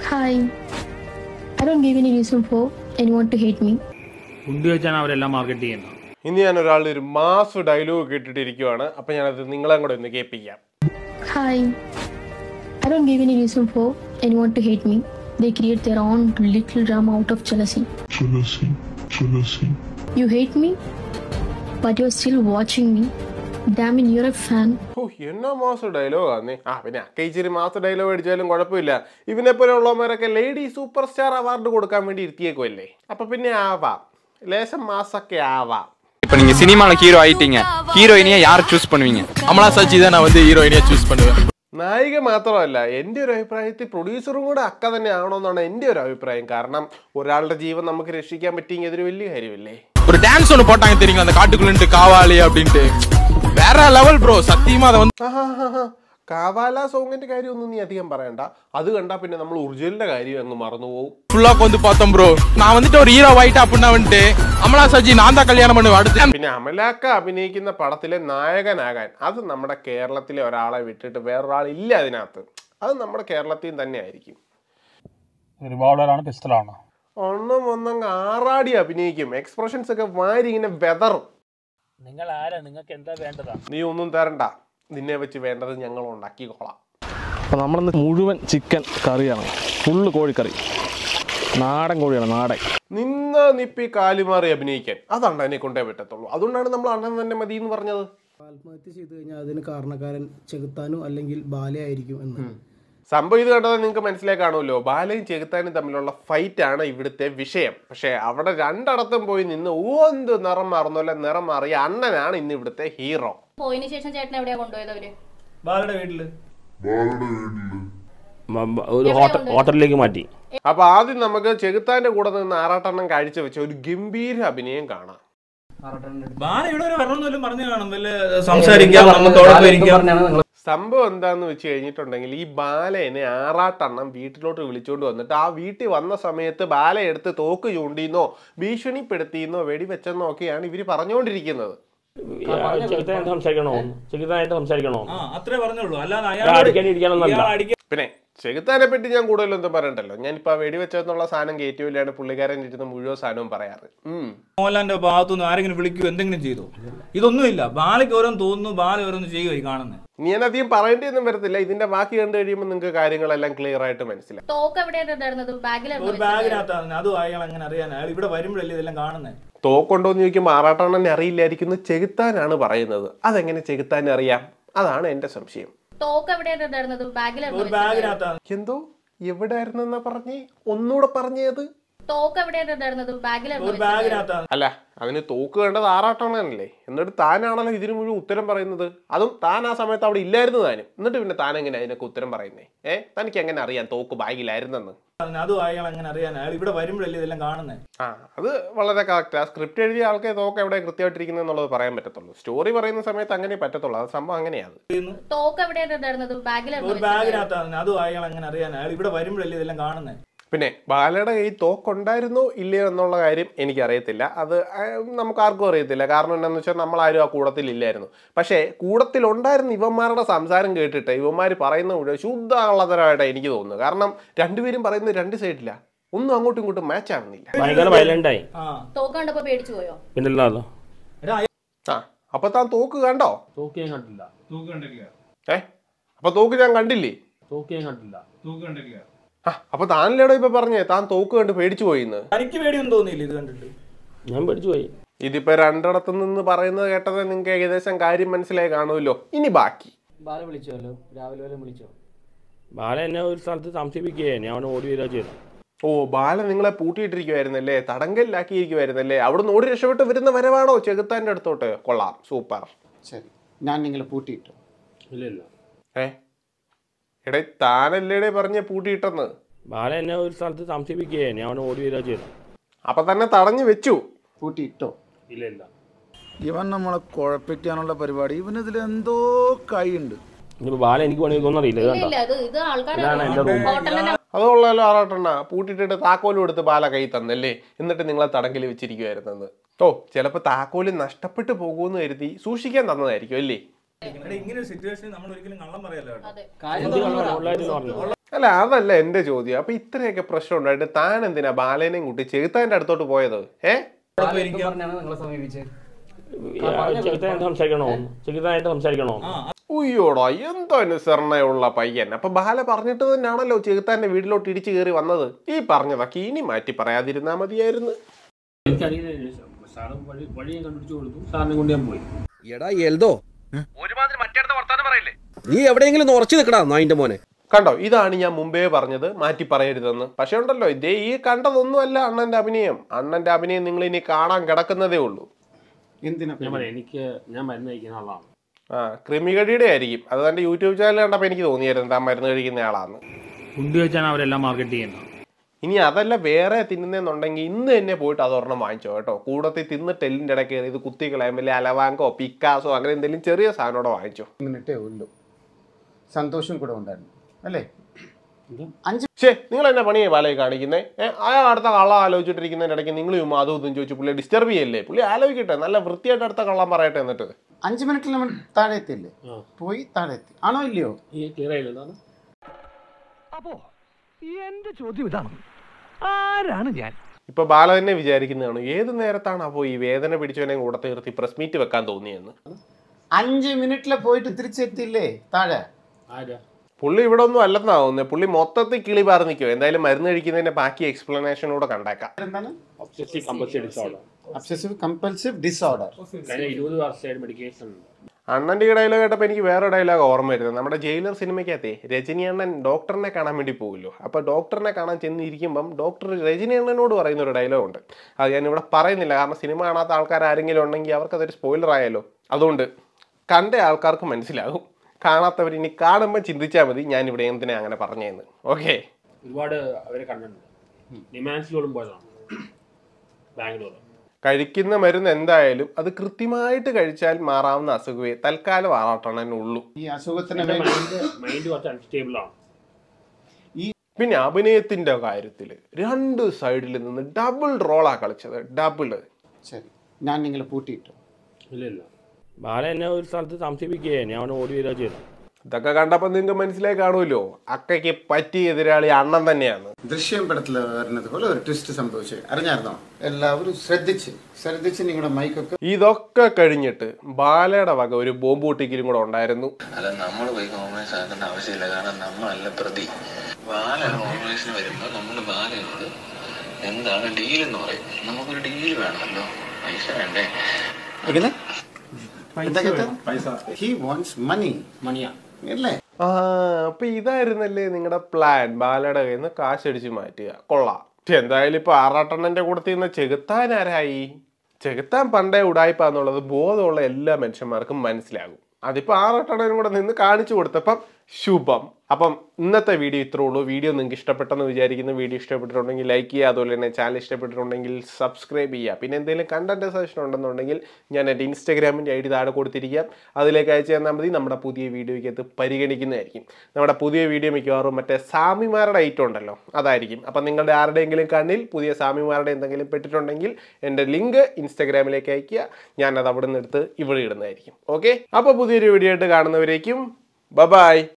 Hi. I don't give any reason for anyone to hate me. Food വെച്ചാണ് അവരെല്ലാം market ചെയ്യുന്നത് ഇനി ഞാൻ ഒരാളുടെ ഒരു മാസ് ഡയലോഗ് കേട്ടിട്ടിരിക്കുവാണ് അപ്പൊ ഞാനത് നിങ്ങളെ കൂടെ ഒന്ന് കേൾപ്പിക്കാം Hi. I don't give any reason for anyone to hate me. They create their own little drama out of jealousy. jealousy, jealousy. You hate me, but you're still watching me. Damn it, you're a fan. ഓ എന്നാ mass ഡയലോഗാന്നേ ആ പിന്നെ അക്ക ഇച്ചിരി mass dialogue അടിച്ചാലും കുഴപ്പമില്ല ഇവനെ പോലെ ഉള്ളവന്മാരൊക്കെ ലേഡി സൂപ്പർ സ്റ്റാർ അവാർഡ് കൊടുക്കാൻ വേണ്ടി ഇരുത്തിയേക്കുമല്ലേ അപ്പൊ പിന്നെ ആവാം ലേശം മാസൊക്കെ ആവാം இப்போ நீங்க சினிமால ஹீரோ ஆயிட்டீங்க ஹீரோயினியை யார் சூஸ் பண்ணுவீங்க அமலா சாட்சி தான் நான் வந்து ஹீரோயினியா சூஸ் பண்ணுவேன் നായിക മാത്രമല്ല എൻ്റെ ഒരു അഭിപ്രായത്തിൽ പ്രൊഡ്യൂസറും കൂടെ അക്ക തന്നെ ആവണമെന്നാണ് എൻ്റെ ഒരു അഭിപ്രായം കാരണം ഒരാളുടെ ജീവൻ നമുക്ക് രക്ഷിക്കാൻ പറ്റിയെങ്കിൽ അതൊരു വലിയ കാര്യമല്ലേ ஒரு டான்ஸ் ஒன்று போட்டாங்க தெரியுங்களா அந்த காட்டுக்குள்ளன்ட்டு காவாலி அப்படின்ட்டு வேற லெவல் ப்ரோ சத்தியமா அதை வந்து ആഹാഹാഹാ. കാവാല സോങ്ങിന്റെ കാര്യമൊന്നും നീ അധികം പറയണ്ട അത് കണ്ടാ പിന്നെ നമ്മൾ ഒറിജിനലിന്റെ കാര്യം അങ്ങ് മറന്നുപോകും ஃபுல்லா வந்து பார்த்தோம் ப்ரோ நான் வந்துட்டு ஒரு ஹீரோ ஆயிட்டா அப்படின்னா வந்துட்டு அமலா சாட்சி நான் தான் கல்யாணம் பண்ணுவேன் அடுத்து പിന്നെ അമലാക്ക അഭിനയിക്കുന്ന പടത്തിലെ നായകനാകാൻ അത് നമ്മുടെ കേരളത്തിലെ ഒരാളെ വിട്ടിട്ട് വേറൊരാൾ ഇല്ല അതിനകത്ത് അത് നമ്മുടെ കേരളത്തിൽ തന്നെ ആയിരിക്കും റിവോൾവറാണ് പിസ്റ്റളാണ് ഒന്നും ഒന്നങ്ങ് ആറാടി അഭിനയിക്കും എക്സ്പ്രഷൻസ് ഒക്കെ വാരി ഇങ്ങനെ വെതറും നിങ്ങൾ ആരാ നിങ്ങൾക്ക് എന്താ വേണ്ടതാ നീ ഒന്നും തരണ്ട നിന്നെ വെച്ച് വേണ്ടത് ഞങ്ങൾ ഉണ്ടാക്കിക്കോളാം അപ്പോൾ നമ്മളിന്ന് മുഴുവൻ ചിക്കൻ കറിയാണ് ഫുള്ള് കോഴിക്കറി നാടൻ കോഴിയാണ് നാടൻ നിന്ന നിപ്പി കാലുമാറി അഭിനയിക്കാൻ അതാണ് അതിനെ കൊണ്ടേ പറ്റത്തുള്ളൂ അതുകൊണ്ടാണ് നമ്മൾ അണ്ണൻ തന്നെ മതി എന്ന് പറഞ്ഞത് ആത്മഹത്യ ചെയ്തു കഴിഞ്ഞാൽ അതിന് കാരണക്കാരൻ ചെകുത്താനോ അല്ലെങ്കിൽ ബാലയായിരിക്കും എന്ന് സംഭവം ഇത് കണ്ടത് നിങ്ങൾക്ക് മനസ്സിലായി കാണുമല്ലോ ബാലയും ചെകുത്താനും തമ്മിലുള്ള ഫൈറ്റ് ആണ് ഇവിടുത്തെ വിഷയം പക്ഷെ അവിടെ രണ്ടിടത്തും പോയി നിന്ന് ഓന്ത് നിറം മാറുന്നല്ല നിറം മാറിയ അണ്ണനാണ് ഇന്ന് ഇവിടുത്തെ ഹീറോ പോയതിനു ശേഷം ചേട്ടൻ എവിടെയാ കൊണ്ടുപോയത് അവര് ബാലയുടെ വീട്ടില് ഒരു ഹോട്ടലിലേക്ക് മാറ്റി അപ്പൊ ആദ്യം നമുക്ക് ചെകുത്താന്റെ കൂടെ നിന്ന് ആറാട്ടെണ്ണം കാഴ്ച വെച്ച ഒരു ഗംഭീര അഭിനയം കാണാം ബാല ഇവിടെ വരെ വരണമെന്നല്ലോ പറഞ്ഞു കാണും വല്ല സംസാരിക്കാം നമുക്ക് അവിടെ പോയിരിക്കാം സംഭവം എന്താന്ന് വെച്ച് കഴിഞ്ഞിട്ടുണ്ടെങ്കിൽ ഈ ബാലേനെ ആറാട്ടെണ്ണം വീട്ടിലോട്ട് വിളിച്ചോണ്ട് വന്നിട്ട് ആ വീട്ടിൽ വന്ന സമയത്ത് ബാല എടുത്ത് തോക്ക് ചൂണ്ടിന്നോ ഭീഷണിപ്പെടുത്തിയെന്നോ വെടിവെച്ചെന്നോ ഒക്കെയാണ് ഇവര് പറഞ്ഞുകൊണ്ടിരിക്കുന്നത് സംസാരിക്കണോ ചെറുതായിട്ട് സംസാരിക്കണോ ആ അത്രേ പറഞ്ഞുള്ളൂ അല്ലാതെ അടിക്കാൻ ഇരിക്കാനൊന്നല്ല. ഇയാൾ അടിക്കാൻ പിന്നെ ചെകുത്താനെ പറ്റി ഞാൻ കൂടുതലൊന്നും പറയണ്ടല്ലോ ഞാനിപ്പോ ആ വെടിവെച്ചെന്നുള്ള സാധനം കയറ്റിയില്ലാണ് പുള്ളിക്കാരൻ ഇരുന്ന് മുഴുവൻ സാധനവും പറയാറ് ഉം മോഹൻലാലിന്റെ ഭാഗത്തുനിന്ന് ആരെങ്കിലും വിളിക്കുകയോ എന്തെങ്കിലും ചെയ്തോ ഇതൊന്നുമില്ല ബാലയ്ക്ക് ഓരോന്ന് തോന്നുന്നു ബാല ഓരോന്ന് ചെയ്യുക ഈ കാണുന്നത് ഇനി ഞാൻ അധികം പറയേണ്ടിയൊന്നും വരത്തില്ല ഇതിന്റെ ബാക്കി കണ്ടു കഴിയുമ്പോൾ നിങ്ങൾക്ക് കാര്യങ്ങളെല്ലാം ക്ലിയർ ആയിട്ട് മനസ്സിലാവും തോക്ക് എവിടെയാണ് ഉണ്ടായിരുന്നത് ബാഗിലായിരുന്നു ഒരു ബാഗിനകത്താണ് അതും അയാൾ അങ്ങനെ അറിയാൻ അയാൾ ഇവിടെ വരുമ്പോഴല്ലേ ഇതെല്ലാം കാണുന്നത് തോക്കുണ്ടോന്ന് ചോദിക്കുമ്പോൾ ആറാട്ടെണ്ണനെ അറിയില്ലായിരിക്കുന്നു ചെകുത്താനാണ് പറയുന്നത് അതെങ്ങനെ ചെകുത്താൻ അറിയാം അതാണ് എന്റെ സംശയം തോക്ക് എവിടെയാണ് ഉണ്ടായിരുന്നത് ഒരു ബാഗിലായിരുന്നു ബാഗിനകത്താണ് എന്തോ എവിടെയായിരുന്നെന്നാ പറഞ്ഞേ ഒന്നുകൂടെ പറഞ്ഞത് തോക്ക് എവിടെയാണ് ഉണ്ടായിരുന്നത് ബാഗിലായിരുന്നു ഒരു ബാഗിനകത്താണ് അല്ല അതിന് തോക്ക് വേണ്ടത് ആറാട്ടണല്ലേ എന്നിട്ട് താനാണല്ലോ ഇതിന് മുഴുവൻ ഉത്തരം പറയുന്നത് അതും താൻ ആ സമയത്ത് അവിടെ ഇല്ലായിരുന്നു താനും എന്നിട്ട് പിന്നെ താൻ എങ്ങനെ അതിനൊക്കെ ഉത്തരം പറയുന്നേ ഏ തനിക്ക് എങ്ങനെ അറിയാം തോക്ക് ബാഗിലായിരുന്നെന്ന് അതും അയാൾ അങ്ങനെ അറിയാൻ അയാൾ ഇവിടെ വരുമ്പോഴല്ലേ ഇതെല്ലാം കാണുന്നത് ആ അത് വളരെ കറക്റ്റ് ആ സ്ക്രിപ്റ്റ് എഴുതിയ ആൾക്കെ തോക്ക് എവിടെ കൃത്യമായിട്ടിരിക്കുന്നത് എന്നുള്ളത് പറയാൻ പറ്റത്തുള്ളൂ സ്റ്റോറി പറയുന്ന സമയത്ത് അങ്ങനെ പറ്റത്തുള്ളൂ അത് സംഭവം അങ്ങനെയാണ് തോക്ക് എവിടെയാണ് ഉണ്ടായിരുന്നത് ഒരു ബാഗിലായിരുന്നു ബാഗിനകത്താണ് അതും അയാൾ അങ്ങനെ അറിയാൻ അയാൾ ഇവിടെ വരുമ്പോഴല്ലേ ഇതെല്ലാം കാണുന്നത് പിന്നെ ബാലയുടെ കയ്യിൽ തോക്കുണ്ടായിരുന്നോ ഇല്ലയോ എന്നുള്ള കാര്യം എനിക്കറിയത്തില്ല അത് ആ, നമുക്ക് ആർക്കും അറിയത്തില്ല കാരണം എന്താണെന്ന് വെച്ചാൽ നമ്മളാരും ആ കൂടത്തിൽ ഇല്ലായിരുന്നു പക്ഷേ കൂടത്തിലുണ്ടായിരുന്ന ഇവന്മാരുടെ സംസാരം കേട്ടിട്ട് ഇവന്മാർ പറയുന്ന മുഴുവൻ ശുദ്ധ കള്ളത്തരമായിട്ടാണ് എനിക്ക് തോന്നുന്നത് കാരണം രണ്ടുപേരും പറയുന്നത് രണ്ട് സൈഡില്ല ഒന്നും അങ്ങോട്ടും ഇങ്ങോട്ടും മാച്ച് ആവുന്നില്ല ഭയങ്കര വയലന്റ് ആയി ആ തോക്ക് കണ്ടപ്പോ പേടിച്ചു പോയോ പിന്നല്ലാതോ എടാ ആ അപ്പൊ താൻ തോക്ക് കണ്ടോ തൂക്കി ഞാൻ കണ്ടില്ല ഏ അപ്പൊ തോക്ക് ഞാൻ കണ്ടില്ലേ തൂക്കി ഞാൻ കണ്ടില്ല ആ അപ്പൊ താനല്ലേടോ ഇപ്പൊ പറഞ്ഞേ താൻ തോക്ക് കണ്ട് പേടിച്ചു പോയിന്ന് തനിക്ക് പേടിയൊന്നും തോന്നിയില്ല ഇത് കണ്ടിട്ട് ഞാൻ പേടിച്ചു പോയി ഇതിപ്പോ രണ്ടിടത്തു നിന്ന് പറയുന്നത് കേട്ടത് നിങ്ങൾക്ക് ഏകദേശം കാര്യം മനസ്സിലായി കാണുമല്ലോ ഇനി ബാക്കി ബാല വിളിച്ചല്ലോ രാവിലെ വരെ വിളിച്ചോ ബാല എന്നെ ഒരു സ്ഥലത്ത് സംശയിപ്പിക്കുകയാണ് ഞാൻ അവനെ ഓടി വരിക ചെയ്തു ഓ ബാല നിങ്ങളെ പൂട്ടിയിട്ടിരിക്കുവായിരുന്നല്ലേ തടങ്കലിലാക്കിയിരിക്കുവായിരുന്നല്ലേ അവിടുന്ന് ഓടി രക്ഷപ്പെട്ട് വരുന്ന വരവാണോ ചെകുത്താന്റെ അടുത്തോട്ട് കൊള്ളാം സൂപ്പർ ശരി ഞാൻ നിങ്ങളെ പൂട്ടിയിട്ടു ഇല്ല ഇല്ല ഏ എടേ താനല്ലേടെ പറഞ്ഞ പൂട്ടിയിട്ടെന്ന് ബാല എന്നെ ഒരു സ്ഥലത്ത് സംശയിപ്പിക്കുകയാണ് ഞാൻ അവനെ ഓടി വരിക ചെയ്തു അപ്പൊ തന്നെ തടഞ്ഞു വെച്ചു പൂട്ടിയിട്ടോ ഇല്ല ഇല്ല ഇവൻ നമ്മളെ കുഴപ്പിക്കാനുള്ള പരിപാടി ഇവനിതിൽ എന്തോ കൈയുണ്ട് ഇനിയിപ്പോ ബാല എനിക്ക് വേണമെങ്കിൽ ഇതൊന്നും അറിയില്ല ഇത് ഇല്ല കണ്ടോ ഇല്ല ഇത് ഇത് ഇതാണ് എൻ്റെ ആൾക്കാരാണ് room. ഹോട്ടലിന്റെ അതുകൊള്ളല്ലോ ആറാട്ടെണ്ണ പൂട്ടിയിട്ടിട്ട് താക്കോലും എടുത്ത് ബാല കൈ തന്നല്ലേ എന്നിട്ട് നിങ്ങളെ തടങ്കിൽ വെച്ചിരിക്കുവായിരുന്നെന്ന് ഓ ചിലപ്പോ താക്കോല് നഷ്ടപ്പെട്ടു പോകുമെന്ന് കരുതി സൂക്ഷിക്കാൻ തന്നതായിരിക്കും അല്ലേ എടാ, ഇങ്ങനെ ഒരു സിറ്റുവേഷനിൽ നമ്മൾ ഒരിക്കലും കള്ളം പറയല്ലോ കേട്ടോ അതെ ഉള്ളായിരുന്നു പറഞ്ഞു അല്ല അതല്ല എന്റെ ചോദ്യം അപ്പൊ ഇത്രയൊക്കെ പ്രശ്നം ഉണ്ടായിട്ട് താൻ എന്തിനാ ബാലേനെയും കൂട്ടി ചെകുത്താന്റെ അടുത്തോട്ട് പോയത് ഏ ചെകുത്താൻ സംസാരിക്കണോ ചെകുത്താനായിട്ട് സംസാരിക്കണോ ഉയ്യോടാ എന്തോ അനുസരണയുള്ള പയ്യൻ അപ്പൊ ബാല പറഞ്ഞിട്ട് തന്നെയാണല്ലോ ചെകുത്താന്റെ വീട്ടിലോട്ട് ഇടിച്ചു കയറി വന്നത് ഈ പറഞ്ഞതൊക്കെ ഇനി മാറ്റി പറയാതിരുന്നാ മതിയായിരുന്നു എനിക്കറിയില്ല സാറ് വഴി വഴി ഞാൻ കണ്ടുപിടിച്ച് കൊടുത്തു സാറിനെ കൊണ്ട് ഞാൻ പോയി എടാ എൽദോ നീ എവിടെയെങ്കിലും ഉറച്ചു നിൽക്കടാ നായിന്റെ മോനെ കണ്ടോ ഇതാണ് ഞാൻ മുമ്പേ പറഞ്ഞത് മാറ്റി പറയരുതെന്ന് പക്ഷെ ഉണ്ടല്ലോ ഇതേ ഈ കണ്ടതൊന്നുമല്ല അണ്ണന്റെ അഭിനയം അണ്ണന്റെ അഭിനയം നിങ്ങൾ ഇനി കാണാൻ കിടക്കുന്നതേ ഉള്ളൂ ഞാൻ പറയാം എനിക്ക് ഞാൻ മരുന്ന് കഴിക്കുന്ന ആളാണ് ആ ക്രിമികടിയുടെ ആയിരിക്കും അത് തന്റെ യൂട്യൂബ് ചാനൽ കണ്ടപ്പോൾ എനിക്ക് തോന്നിയായിരുന്നു താൻ മരുന്ന് കഴിക്കുന്ന ആളാന്ന് ഫുഡ് വെച്ചാണ് അവരെല്ലാം മാർക്കറ്റ് ചെയ്യുന്നത് ഇനി അതല്ല വേറെ തിന്നുന്നെന്നുണ്ടെങ്കിൽ ഇന്ന് തന്നെ പോയിട്ട് അതൊരെണ്ണം വാങ്ങിച്ചോ കേട്ടോ കൂടത്തിൽ തിന്നിട്ട് എല്ലിൻ്റെ ഇടയ്ക്ക് കയറി ഇത് കുത്തി കളയാൻ വലിയ അലവാങ്കോ പിക്കാസോ അങ്ങനെ എന്തെങ്കിലും ചെറിയ സാധനം കൂടെ വാങ്ങിച്ചോ മിനിറ്റേ ഉള്ളൂ സന്തോഷം കൂടെ ഉണ്ടായിരുന്നു അല്ലേ ശേ നിങ്ങൾ എന്നെ പണിയെ പാലയെ കാണിക്കുന്നേ ഏഹ് അയാൾ അടുത്ത കള്ളം ആലോചിച്ചിട്ടിരിക്കുന്നതിന്റെ ഇടയ്ക്ക് നിങ്ങൾ ചുമ്മാ അതും ഇതും ചോദിച്ചു പുള്ളിയെ ഡിസ്റ്റർബ് ചെയ്യല്ലേ പുള്ളി ആലോചിക്കട്ടെ നല്ല വൃത്തിയായിട്ട് അടുത്ത കള്ളം പറയട്ടെ എന്നിട്ട് അഞ്ച് മിനിറ്റിൽ നമ്മൾ താഴെ എത്തില്ലേ പോയി താഴെ എത്തി ആണോ ഇല്ലയോ ഈ ക്ലിയർ ആയില്ല എന്താണ് അപ്പോ എന്റെ ചോദ്യം ഇതാണ് ആരാണ് ഞാൻ ഇപ്പൊ ബാല തന്നെ വിചാരിക്കുന്നതാണ് ഏത് നേരത്താണ് അപ്പോൾ ഈ വേദന പിടിച്ചവനെ കൂടെ തീർത്തി പ്രസ് മീറ്റ് വെക്കാൻ തോന്നിയെന്ന് അഞ്ച് മിനിറ്റിൽ പോയിട്ട് തിരിച്ചെത്തിയില്ലേ താഴെ ആരാ പുള്ളി ഇവിടെ ഒന്നും അല്ലെന്നാ തോന്നുന്നത് പുള്ളി മൊത്തത്തിൽ കിളി പാറി നിൽക്കും എന്തായാലും മരുന്ന് കഴിക്കുന്നതിന്റെ ബാക്കി എക്സ്പ്ലനേഷൻ കൂടെ കണ്ടേക്കാം എന്താണ് obsessive compulsive disorder obsessive compulsive disorder കഴിഞ്ഞ ഇരുപത് വർഷമായിട്ട് മെഡിക്കേഷൻ ഉണ്ട് അണ്ണന്റെ ഈ ഡയലോഗ് കേട്ടപ്പോൾ എനിക്ക് വേറെ ഡയലോഗ് ഓർമ്മ വരുന്നത് നമ്മുടെ ജയിലർ സിനിമയ്ക്കകത്തെ രജനി അണ്ണൻ ഡോക്ടറിനെ കാണാൻ വേണ്ടി പോകുമല്ലോ അപ്പോൾ ഡോക്ടറിനെ കാണാൻ ചെന്നിരിക്കുമ്പം ഡോക്ടർ രജനി അണ്ണനോട് പറയുന്ന ഒരു ഡയലോഗ് ഉണ്ട് അത് ഞാൻ ഇവിടെ പറയുന്നില്ല കാരണം സിനിമ കാണാത്ത ആൾക്കാർ ആരെങ്കിലും ഉണ്ടെങ്കിൽ അവർക്കതൊരു സ്പോയിലർ ആയാലോ അതുകൊണ്ട് കണ്ട ആൾക്കാർക്ക് മനസ്സിലാകും കാണാത്തവർ ഇനി കാണുമ്പോൾ ചിന്തിച്ചാൽ മതി ഞാൻ ഇവിടെ എന്തിനാ അങ്ങനെ പറഞ്ഞതെന്ന് ഓക്കെ ഒരുപാട് അവരെ കണ്ടിട്ടുണ്ട് നിമാൻസിലോടും പോയതാണ് ബാംഗ്ലൂർ കഴിക്കുന്ന മരുന്ന് എന്തായാലും അത് കൃത്യമായിട്ട് കഴിച്ചാൽ മാറാവുന്ന അസുഖമേ തൽക്കാലം ആറാട്ടണനുള്ളൂ ഈ അസുഖത്തിന് എൻ്റെ വേണ്ടി മൈൻഡ് മൈൻഡ് കുറച്ച് അൺസ്റ്റേബിൾ ആണ് പിന്നെ അഭിനയത്തിന്റെ കാര്യത്തിൽ രണ്ട് സൈഡിൽ നിന്ന് ഡബിൾ റോളാ കളിച്ചത് ഡബിൾ ശരി ഞാൻ നിങ്ങളെ പൂട്ടിയിട്ടു ഇല്ല ഇല്ല ബാല എന്നെ ഒരു സ്ഥലത്ത് സംശയിപ്പിക്കുകയാണ് ഞാൻ അവനെ ഓടി വരിക ചെയ്തു ഇതൊക്കെ കണ്ടപ്പോൾ നിങ്ങൾക്ക് മനസ്സിലായി കാണുമല്ലോ അക്കയ്ക്ക് പറ്റിയ എതിരാളി അണ്ണൻ തന്നെയാണ് ദൃശ്യം പടത്തിൽ വരുന്നത് പോലെ ഒരു ട്വിസ്റ്റ് സംഭവിച്ചു അറിഞ്ഞായിരുന്നോ എല്ലാവരും ശ്രദ്ധിച്ച് ശ്രദ്ധിച്ച് നിങ്ങളുടെ മൈക്കൊക്കെ ഇതൊക്കെ കഴിഞ്ഞിട്ട് ബാലയുടെ വക ഒരു ബോംബ് പൊട്ടിക്കലും കൂടെ ഉണ്ടായിരുന്നു അല്ല നമ്മൾ പോയി കോംപ്രമൈസ് ആക്കേണ്ട ആവശ്യമില്ല കാരണം നമ്മളല്ല പ്രതി ബാല കോംപ്രമൈസിന് വരുമ്പോൾ നമ്മൾ ബാലയോട് എന്താണ് ഡീൽ എന്ന് പറയും നമുക്കൊരു ഡീൽ വേണമല്ലോ പൈസ വേണ്ടേ എങ്ങനെ ഹി വാണ്ട്സ് മണി മണിയാ അല്ലേ ആ അപ്പൊ ഇതായിരുന്നല്ലേ നിങ്ങളുടെ പ്ലാൻ ബാലയുടെ കയ്യിൽ നിന്ന് കാശടിച്ച് മാറ്റുക കൊള്ളാം പക്ഷെ എന്തായാലും ഇപ്പൊ ആറാട്ടണ്ണന്റെ കൂടെ നിന്ന് ചെകുത്താൻ ആരായി ചെകുത്താൻ പണ്ടേ ഉടായ്പാന്നുള്ളത് ബോധമുള്ള എല്ലാ മനുഷ്യന്മാർക്കും മനസ്സിലാകും അതിപ്പോ ആറാട്ടണ്ണനും കൂടെ നിന്ന് കാണിച്ചു കൊടുത്തപ്പം ശുഭം അപ്പം ഇന്നത്തെ വീഡിയോ ഇത്രേ ഉള്ളൂ വീഡിയോ നിങ്ങൾക്ക് ഇഷ്ടപ്പെട്ടെന്ന് വിചാരിക്കുന്നു വീഡിയോ ഇഷ്ടപ്പെട്ടിട്ടുണ്ടെങ്കിൽ ലൈക്ക് ചെയ്യുക അതുപോലെ തന്നെ ചാനൽ ഇഷ്ടപ്പെട്ടിട്ടുണ്ടെങ്കിൽ സബ്സ്ക്രൈബ് ചെയ്യുക പിന്നെ എന്തെങ്കിലും കണ്ടന്റ് സജഷൻ ഉണ്ടെന്നുണ്ടെങ്കിൽ ഞാൻ എൻ്റെ ഇൻസ്റ്റാഗ്രാമിൻ്റെ ഐ ഡി താഴെ കൊടുത്തിരിക്കാം അതിലേക്ക് അയച്ചു തന്നാൽ മതി നമ്മുടെ പുതിയ വീഡിയോയ്ക്കകത്ത് പരിഗണിക്കുന്നതായിരിക്കും നമ്മുടെ പുതിയ വീഡിയോ മിക്കവാറും മറ്റേ സാമിമാരുടെ ഐറ്റം ഉണ്ടല്ലോ അതായിരിക്കും അപ്പം നിങ്ങളുടെ ആരുടെയെങ്കിലും കണ്ണിൽ പുതിയ സാമിമാരുടെ എന്തെങ്കിലും പെട്ടിട്ടുണ്ടെങ്കിൽ എൻ്റെ ലിങ്ക് ഇൻസ്റ്റാഗ്രാമിലേക്ക് അയക്കുക ഞാനത് അവിടെ നിന്ന് എടുത്ത് ഇവിടെ ഇടുന്നതായിരിക്കും ഓക്കെ അപ്പോൾ പുതിയൊരു വീഡിയോ ആയിട്ട് കാണുന്നവരേക്കും ബ ബായ്